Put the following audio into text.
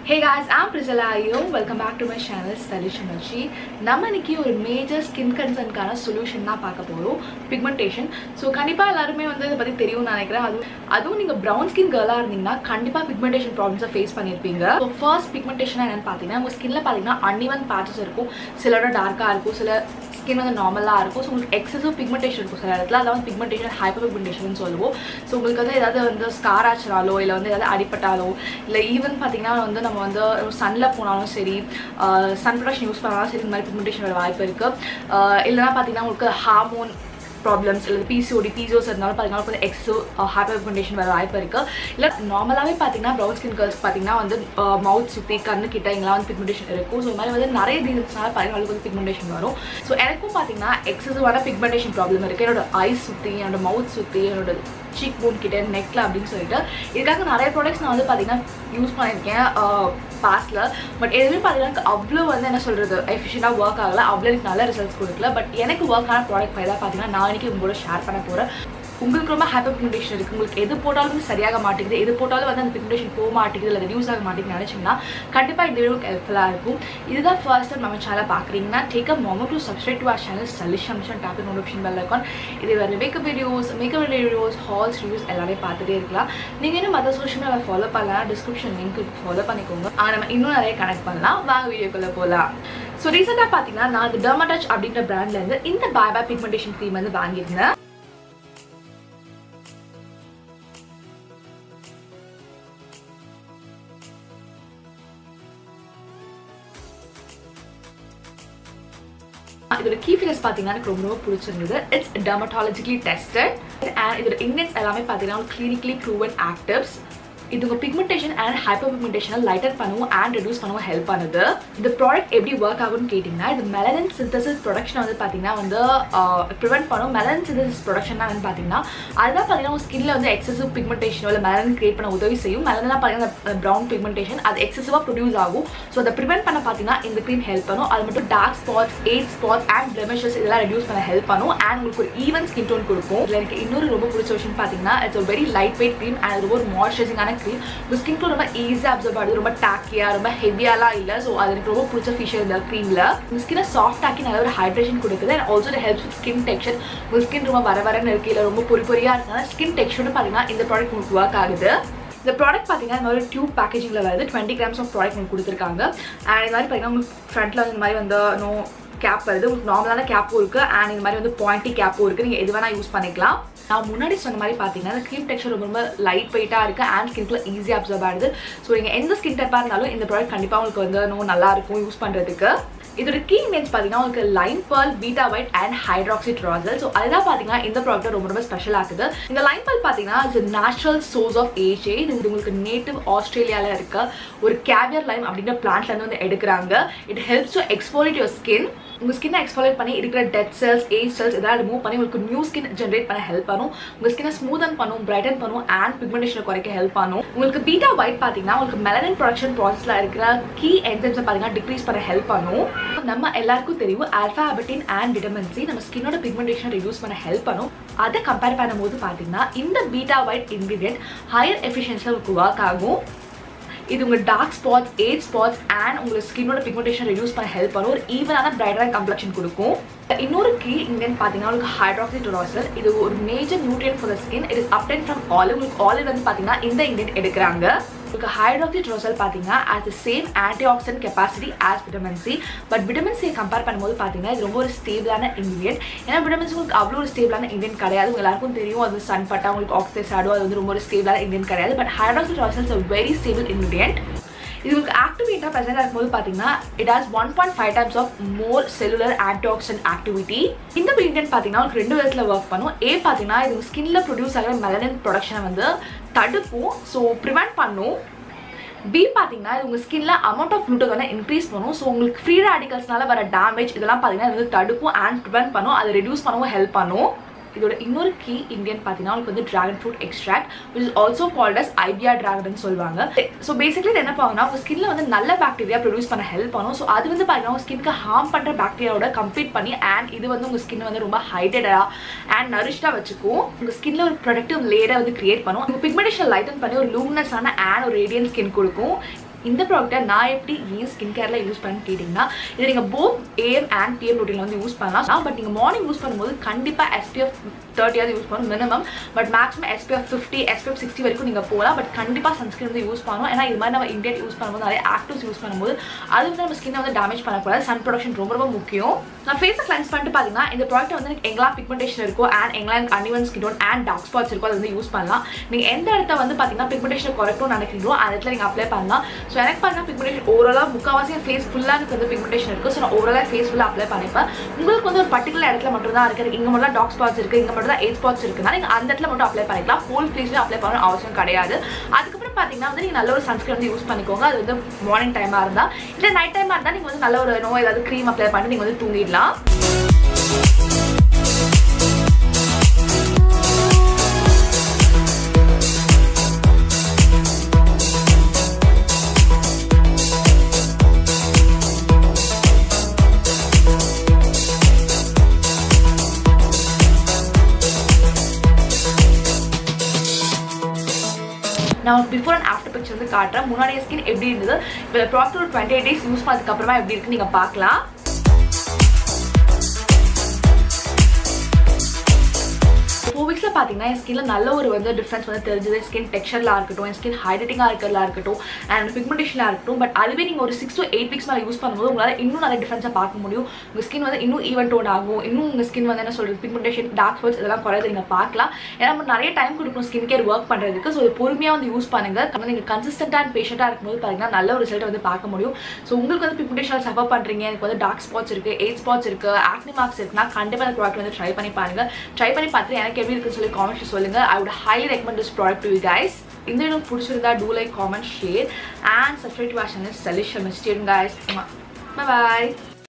hey guys I'm Priscilla ஐயோ welcome back to my channel stylish energy நம்ம இன்னைக்கு ஒரு மேஜர் ஸ்கின் கன்சர்னுக்கான சொல்யூஷன் தான் பார்க்க போகிறோம் பிக்மெண்டேஷன் ஸோ கண்டிப்பாக எல்லாருமே வந்து இதை பற்றி தெரியும்னு நினைக்கிறேன் அது அதுவும் நீங்கள் ப்ரௌன் ஸ்கின் கேர்ளாக இருந்தீங்கன்னா கண்டிப்பாக பிக்மெண்டேஷன் ப்ராப்ளம்ஸை ஃபேஸ் பண்ணியிருப்பீங்க ஸோ ஃபர்ஸ்ட் பிக்மெண்டேஷன் என்னன்னு பார்த்தீங்கன்னா உங்கள் ஸ்கின்ல பார்த்தீங்கன்னா அன்இவன் பேச்சஸ் இருக்கும் சிலரோட டார்க்காக இருக்கும் சில ஸ்கின் வந்து நார்மலாக இருக்கும் ஸோ உங்களுக்கு எக்ஸசிவ் பிக்மெண்டேஷன் இருக்கும் சில இடத்துல அதாவது பிக்மெண்டேஷன் ஹைப்பர் பிக்மெண்டேஷன் சொல்லுவோம் ஸோ உங்களுக்கு வந்து ஏதாவது வந்து ஸ்கார் ஆச்சுனாலோ இல்லை வந்து ஏதாவது அடிப்பட்டாலோ இல்லை ஈவன் பார்த்தீங்கன்னா வந்து நம்ம வந்து சன்னில் போனாலும் சரி சன் ப்ரொடக்ஷன் யூஸ் பண்ணாலும் சரி இந்த மாதிரி பிக்மெண்டேஷன் வர வாய்ப்பு இருக்குது இல்லைனா பார்த்தீங்கன்னா உங்களுக்கு ஹார்மோன் ப்ராப்ளம்ஸ் இல்லை பிசிஓடி பிசிஓஸ் இருந்தாலும் பார்த்தீங்கன்னா கொஞ்சம் எக்ஸோ ஹார்ட் பிக்மெண்டேஷன் வர வாய்ப்பு இருக்குது இல்லை நார்மலாகவே பார்த்தீங்கன்னா ப்ரௌன் ஸ்கின் கேர்ள்ஸ் பார்த்தீங்கன்னா வந்து மவுத் சுற்றி கண்ணு கிட்ட இங்கெல்லாம் வந்து பிக்மெண்டேஷன் இருக்கும் ஸோ இந்த மாதிரி வந்து நிறைய ரீசன்ஸ்னால பார்த்தீங்கன்னா வந்து பிக்மெண்டேஷன் வரும் ஸோ எனக்கும் பார்த்தீங்கன்னா எக்ஸசிவான பிக்மெண்டேஷன் ப்ராப்ளம் இருக்குது என்னோட ஐஸ் சுற்றி என்னோட மவுத் சுற்றி என்னோட சீக் போன் கிட்ட நெக்கில் அப்படின்னு சொல்லிட்டு இதுக்காக நிறைய ப்ராடக்ட்ஸ் நான் வந்து பார்த்தீங்கன்னா யூஸ் பண்ணியிருக்கேன் பாஸ்டில் பட் எதுவுமே பார்த்தீங்கன்னா எனக்கு அவ்வளோ வந்து என்ன சொல்கிறது எஃபிஷியண்டாக ஒர்க் ஆகலை அவ்வளோ எனக்கு நல்ல ரிசல்ட்ஸ் கொடுக்கல பட் எனக்கு ஒர்க் ஆன ப்ராடக்ட் தான் பார்த்தீங்கன்னா நான் இன்னைக்கு உங்களோட ஷேர் பண்ண போகிறேன் உங்களுக்கு ரொம்ப ஹைப்பர் பிக்மெண்டேஷன் இருக்குது உங்களுக்கு எது போட்டாலும் சரியாக மாட்டேங்குது எது போட்டாலும் வந்து அந்த பிக்மெண்டேஷன் போக மாட்டேங்குது இல்லை ரெடியூஸ் ஆக மாட்டேங்குது நினச்சிங்கன்னா கண்டிப்பாக இந்த வீடியோக்கு ஹெல்ப்ஃபுல்லாக இருக்கும் இதுதான் ஃபர்ஸ்ட் டைம் நம்ம சேனல் பார்க்குறீங்கன்னா take a moment to subscribe to our channel சலிஷன் டேப் நோட்டிஃபிகேஷன் பெல் ஐக்கான் இது வேறு makeup videos makeup videos hauls reviews எல்லாமே பார்த்துட்டே இருக்கலாம் நீங்கள் இன்னும் மற்ற சோஷியல் மீடியாவில் ஃபாலோ பண்ணலாம் டிஸ்கிரிப்ஷன் லிங்க் ஃபாலோ பண்ணிக்கோங்க ஆனால் நம்ம இன்னும் நிறைய கனெக்ட் பண்ணலாம் வாங்க வீடியோக்குள்ளே போகலாம் ஸோ ரீசெண்டாக பார்த்தீங்கன்னா நான் அது டர்மாடச் அப்படின்ற பிராண்ட்லேருந்து இந்த பாய் பாய் பிக்மெண்டேஷன் க்ரீம் வந்து வாங்கியிருந்தேன் இதோட கீ ஃபீச்சர்ஸ் பார்த்தீங்கன்னா எனக்கு ரொம்ப ரொம்ப பிடிச்சிருந்தது இட்ஸ் டெர்மட்டாலஜிக்கலி டெஸ்டட் அண்ட் இதோட இன்கிரியன்ஸ் எல்லாமே பார்த்தீங்கன்னா கிளினிக்கலி ப்ரூவன் ஆக்டிவ்ஸ் இது உங்கள் பிக்மெண்டேஷன் அண்ட் ஹைப்பர் பிக்மெண்டேஷனை லைட்டர் பண்ணவும் அண்ட் ரெடியூஸ் பண்ணவும் ஹெல்ப் பண்ணுது இந்த ப்ராடக்ட் எப்படி ஒர்க் ஆகும்னு கேட்டிங்கன்னா இது மெலனின் சிந்தசிஸ் ப்ரொடக்ஷனை வந்து பார்த்தீங்கன்னா வந்து ப்ரிவென்ட் பண்ணும் மெலனின் சிந்தசிஸ் ப்ரொடக்ஷன் வந்து பார்த்தீங்கன்னா அதுதான் பார்த்தீங்கன்னா உங்கள் ஸ்கின்ல வந்து எக்ஸசிவ் பிக்மெண்டேஷனோ இல்லை மெலனின் கிரியேட் பண்ண உதவி செய்யும் மெலனா பார்த்தீங்கன்னா ப்ரௌன் பிக்மெண்டேஷன் அது எக்ஸசிவாக ப்ரொடியூஸ் ஆகும் ஸோ அதை ப்ரிவென்ட் பண்ண பார்த்தீங்கன்னா இந்த க்ரீம் ஹெல்ப் பண்ணும் அது மட்டும் dark spots age spots and blemishes இதெல்லாம் ரெடியூஸ் பண்ண ஹெல்ப் பண்ணும் அண்ட் உங்களுக்கு ஒரு ஈவன் ஸ்கின் டோன் கொடுக்கும் இதில் எனக்கு இன்னொரு ரொம்ப பிடிச்ச விஷயம் பார்த்தீங்கன்னா it's very light weight cream and ரொம்ப ஒரு மாய்ஸ்சரைசிங்கான க்ரீம் உங்கள் ஸ்கின்க்கு ரொம்ப ஈஸியாக அப்சர்வ் ஆகுது ரொம்ப டாக்கியாக ரொம்ப ஹெவியாலாம் இல்லை ஸோ அது எனக்கு ரொம்ப பிடிச்ச ஃபீச்சர் இந்த க்ரீமில் உங்கள் ஸ்கினை சாஃப்ட் ஆக்கி நல்ல ஒரு ஹைட்ரேஷன் கொடுக்குது and also helps with skin texture உங்கள் ஸ்கின் ரொம்ப வர வரன்னு இருக்கு இல்லை ரொம்ப பொறி பொறியாக இருக்குன்னா ஸ்கின் டெக்ஸ்சர்னு பார்த்தீங்கன்னா இந்த ப்ராடக்ட் உங்களுக்கு ஒர்க் ஆகுது இந்த ப்ராடக்ட் பார்த்தீங்கன்னா இந்த மாதிரி டியூப் பேக்கேஜிங்கில் வருது டுவெண்ட்டி கிராம்ஸ் ஆஃப் ப்ராடக்ட் உங்களுக்கு கொடுத்துருக்காங்க அண்ட் இந்த மாதிரி பார்த்தீங்கன்னா உங்களுக்கு ஃப்ரண்ட்டில் வந்து இந்த மாதிரி வந்து நோ கேப் வருது உங்களுக்கு நார்மலான கேப்பும் இருக்குது அண்ட் இந்த மாதிரி வந்து பாயிண்டி கேப்பும் இருக்குது நீங்கள் எது வேணால் யூஸ் பண்ணிக்கலாம் நான் முன்னாடி சொன்ன மாதிரி பார்த்தீங்கன்னா இந்த க்ரீம் டெக்ஸ்சர் ரொம்ப ரொம்ப லைட் வெயிட்டாக இருக்குது அண்ட் ஸ்கின்க்குள்ள ஈஸியாக அப்சர்வ் ஆகுது ஸோ நீங்கள் எந்த ஸ்கின் டைப்பாக இருந்தாலும் இந்த ப்ராடக்ட் கண்டிப்பாக உங்களுக்கு வந்து இன்னும் நல்லா இருக்கும் யூஸ் பண்ணுறதுக்கு இதோட கீ இமேஜ் பார்த்தீங்கன்னா உங்களுக்கு line pearl beta white and hydroxytyrosol so அதுதான் பார்த்தீங்கன்னா இந்த ப்ராடக்ட் ரொம்ப ரொம்ப ஸ்பெஷல் ஆகுது இந்த லைன் பர்ல் பார்த்தீங்கன்னா இட்ஸ் நேச்சுரல் சோர்ஸ் ஆஃப் ஏஜே இது உங்களுக்கு நேட்டிவ் ஆஸ்திரேலியாவில் இருக்க ஒரு கேவியர் லைம் அப்படின்ற பிளான்ட்லேருந்து வந்து எடுக்கிறாங்க it helps to exfoliate your skin உங்கள் ஸ்கின்னை எக்ஸ்பாலேட் பண்ணி இருக்கிற டெட் செல்ஸ் ஏஜ் செல்ஸ் இதெல்லாம் ரிமூவ் பண்ணி உங்களுக்கு நியூ ஸ்கின் ஜென்ரேட் பண்ண ஹெல்ப் பண்ணும் உங்கள் ஸ்கினை ஸ்மூதன் பண்ணும் பிரைட்டன் பண்ணும் அண்ட் பிக்மெண்டேஷனை குறைக்க ஹெல்ப் பண்ணும் உங்களுக்கு பீட்டா ஒயிட் பார்த்தீங்கன்னா உங்களுக்கு மெலனின் ப்ரொடக்ஷன் ப்ராசஸில் இருக்கிற கீ என்சைம்ஸை பார்த்தீங்கன்னா டிக்ரீஸ் பண்ண ஹெல்ப் பண்ணும் நம்ம எல்லாருக்கும் தெரியும் alpha arbutin and vitamin C நம்ம ஸ்கினோட பிக்மெண்டேஷனை ரிடியூஸ் பண்ண ஹெல்ப் பண்ணும் அதை கம்பேர் பண்ணும்போது பார்த்தீங்கன்னா இந்த பீட்டா ஒயிட் இன்க்ரீடியன்ட் ஹையர் எஃபிஷியன்ஸில் உங்களுக்கு ஒர்க் ஆகும் இது உங்கள் dark spots age spots and உங்களுக்கு ஸ்கின்னோட பிக்மெண்டேஷன் ரெடியூஸ் பண்ண ஹெல்ப் பண்ணும் ஒரு ஈவனான பிரைட்டரான கம்ப்ளெக்ஷன் கொடுக்கும் இன்னொரு கீ இங்கேன்னு பார்த்தீங்கன்னா உங்களுக்கு ஹைட்ராக்சி டொராசல் இது ஒரு major nutrient for the skin it is obtained from olive உங்களுக்கு ஆலிவ் வந்து பார்த்தீங்கன்னா இந்த இன்கிரியன்ட் எடுக்கிறாங்க உங்களுக்கு ஹைட்ராக்சி ட்ரோசல் பார்த்தீங்கன்னா as the same antioxidant capacity as vitamin C but vitamin C compare பண்ணும்போது பார்த்தீங்கன்னா இது ரொம்ப ஒரு ஸ்டேபிளான இன்கிரியன்ட் ஏன்னா விட்டமின் சி உங்களுக்கு அவ்வளோ ஒரு ஸ்டேபிளான இன்கிரியன்ட் கிடையாது உங்க எல்லாருக்கும் தெரியும் அது சன் பட்டா உங்களுக்கு ஆக்சைஸ் ஆடும் அது வந்து ரொம்ப ஒரு ஸ்டேபிளான இன்கிரியன்ட் கிடையாது but hydroxytyrosol is very stable ingredient இது உங்களுக்கு ஆக்டிவேட்டாக ப்ரெசென்ட் இருக்கும்போது பார்த்தீங்கன்னா it has one point five times of more cellular antioxidant activity இந்த இன்கிரியன்ட் பார்த்தீங்கன்னா உங்களுக்கு ரெண்டு விதத்தில் ஒர்க் பண்ணும் ஏ பார்த்தீங்கன்னா இது ஸ்கின்ல ப்ரொடியூஸ் ஆகிற மெலனின் ப்ரொடக்ஷனை வந்து தடுக்கும் ஸோ ப்ரிவெண்ட் பண்ணும் பி பார்த்தீங்கன்னா இது உங்கள் ஸ்கின்ல அமௌண்ட் ஆஃப் குளுட்டோன் வந்து இன்க்ரீஸ் பண்ணும் ஸோ உங்களுக்கு ஃப்ரீ ரேடிகல்ஸ்னால வர டேமேஜ் இதெல்லாம் பார்த்தீங்கன்னா இது வந்து தடுக்கும் அண்ட் ப்ரிவெண்ட் பண்ணும் அதை ரெடியூஸ் பண்ணவும் ஹெல்ப் பண்ணும் இதோட இன்னொரு கீ இந்தியன் பார்த்தீங்கன்னா உங்களுக்கு வந்து dragon fruit extract which is also called as ஐபியா டிராகன் சொல்லுவாங்க ஸோ பேசிக்கலி இது என்ன பண்ணுவோம்னா உங்கள் ஸ்கின்ல வந்து நல்ல பாக்டீரியா ப்ரொடியூஸ் பண்ண ஹெல்ப் பண்ணும் ஸோ அது வந்து பார்த்தீங்கன்னா உங்கள் ஸ்கின்க்கு ஹார்ம் பண்ணுற பாக்டீரியாவோட கம்ப்ளீட் பண்ணி அண்ட் இது வந்து உங்கள் ஸ்கின் வந்து ரொம்ப ஹைட்டடாக அண்ட் நரிஷ்டாக வச்சுக்கும் உங்கள் ஸ்கின்ல ஒரு ப்ரொடக்டிவ் லேயரை வந்து கிரியேட் பண்ணும் உங்கள் பிக்மெண்டேஷன் லைட்டன் பண்ணி ஒரு லூமினஸான அண்ட் ஒரு ரேடியன் ஸ்கின் கொடுக்கும் இந்த ப்ராடக்ட்டை நான் எப்படி ஏன் ஸ்கின் கேரில் யூஸ் பண்ணி கேட்டிங்கன்னா இது நீங்கள் போத் ஏஎம் அண்ட் பிஎம் ரொட்டீனில் வந்து யூஸ் பண்ணலாம் பட் நீங்கள் மார்னிங் யூஸ் பண்ணும்போது கண்டிப்பாக எஸ்பிஎஃப் தேர்ட்டியாவது யூஸ் பண்ணணும் minimum but maximum SPF fifty SPF sixty வரைக்கும் நீங்கள் போகலாம் பட் கண்டிப்பாக சன்ஸ்கிரீன் வந்து யூஸ் பண்ணணும் ஏன்னா இது மாதிரி நம்ம இந்தியன் யூஸ் பண்ணும்போது நிறைய ஆக்டிவ்ஸ் யூஸ் பண்ணும்போது அது வந்து நம்ம ஸ்கின்னை வந்து டேமேஜ் பண்ணக்கூடாது சன் ப்ரொடக்ஷன் ரொம்ப ரொம்ப முக்கியம் நான் ஃபேஸை கிளென்ஸ் பண்ணிட்டு பார்த்தீங்கன்னா இந்த ப்ராடக்ட் வந்து எனக்கு எங்கெல்லாம் பிக்மெண்டேஷன் இருக்கோ அண்ட் எங்கெல்லாம் uneven skin tone and dark spots இருக்கோ அதை வந்து யூஸ் பண்ணலாம் நீங்கள் எந்த இடத்த வந்து பார்த்தீங்கன்னா பிக்மெண்டேஷன் குறைக்கணும்னு நினைக்கிறீங்களோ அந்த இடத்துல நீங்கள் அப்ளை பண்ணலாம் ஸோ எனக்கு பார்த்தீங்கன்னா பிக்மெண்டேஷன் ஓவராலாக முக்கால்வாசி என் ஃபேஸ் ஃபுல்லாக எனக்கு வந்து பிக்மெண்டேஷன் இருக்குது ஸோ நான் ஓவராலாக ஃபேஸ் ஃபுல்லாக அப்ளை பண்ணிப்பேன் உங்களுக்கு வந்து ஒரு பர்டிகுலர் இடத்துல மட்டும் தான் இருக்குது இங்கே மட்டும் தான் டாக் ஸ்பாட்ஸ் இருக்குது இங்கே மட்டும் தான் எயிட் ஸ்பாட்ஸ் இருக்குன்னா நீங்கள் அந்த இடத்துல மட்டும் அப்ளை பண்ணிக்கலாம் ஹோல் ஃபேஸ்லேயும் அப்ளை பண்ணணும் அவசியம் கிடையாது அதுக்கப்புறம் பார்த்தீங்கன்னா வந்து நீங்கள் நல்ல ஒரு சன்ஸ்கிரீன் வந்து யூஸ் பண்ணிக்கோங்க அது வந்து மார்னிங் டைமாக இருந்தால் இல்லை நைட் டைமாக இருந்தால் நீங்கள் வந்து நல்ல ஒரு நோ ஏதாவது க்ரீம் அப்ளை பண்ணி நீங்கள் வந்து தூங்கிடலாம் நான் பிஃபோர் அண்ட் ஆஃப்டர் பிக்சர் வந்து காட்டுறேன் முன்னாடிய ஸ்கின் எப்படி இருந்தது இப்போ ப்ராடக்ட் ஒரு டுவெண்ட்டி எயிட் டேஸ் யூஸ் பண்ணதுக்கு அப்புறமா எப்படி இருக்குன்னு நீங்கள் பார்க்கலாம் ஃபோர் வீக்ஸில் பார்த்தீங்கன்னா என் ஸ்கின்ல நல்ல ஒரு வந்து டிஃப்ரென்ஸ் வந்து தெரிஞ்சது ஸ்கின் டெக்ஸ்சரில் இருக்கட்டும் என் ஸ்கின் ஹைட்ரேட்டிங்காக இருக்கிறதா இருக்கட்டும் அண்ட் பிக்மெண்டேஷனாக இருக்கட்டும் பட் அதுவே நீங்கள் ஒரு சிக்ஸ் டு எயிட் வீக்ஸ் மேலே யூஸ் பண்ணும்போது உங்களால் இன்னும் நிறைய டிஃப்ரென்ஸாக பார்க்க முடியும் உங்கள் ஸ்கின் வந்து இன்னும் ஈவன் டோன் ஆகும் இன்னும் உங்கள் ஸ்கின் வந்து என்ன சொல்கிறது பிக்மெண்டேஷன் டார்க் ஸ்பாட்ஸ் இதெல்லாம் குறையாது நீங்கள் பார்க்கலாம் ஏன்னா நம்ம நிறைய டைம் கொடுக்கணும் ஸ்கின் கேர் ஒர்க் பண்ணுறதுக்கு ஸோ இது பொறுமையாக வந்து யூஸ் பண்ணுங்க நீங்கள் கன்சிஸ்டண்டாக அண்ட் பேஷண்ட்டாக இருக்கும்போது பார்த்தீங்கன்னா நல்ல ஒரு ரிசல்ட் வந்து பார்க்க முடியும் ஸோ உங்களுக்கு வந்து பிக்மெண்டேஷன் சஃபர் பண்ணுறீங்க எனக்கு வந்து டார்க் ஸ்பாட்ஸ் இருக்குது எயிட் ஸ்பாட்ஸ் இருக்குது ஆக்னி மார்க்ஸ் இருக்குன்னா கண்டிப்பாக அந்த ப்ராடக்ட் வந்து ட்ரை பண்ணி பாருங்க ட்ரை பண்ணி பார்த்துட்டு எனக்கு எப்படி இருக்குன்னு சொல்லி காமெண்ட்ஸ் சொல்லுங்க I would highly recommend this product to you guys இந்த வீடியோ பிடிச்சிருந்தா do like comment share and subscribe to வாஷ் சேனல் சலிஷ் மிஸ்டேன் guys bye bye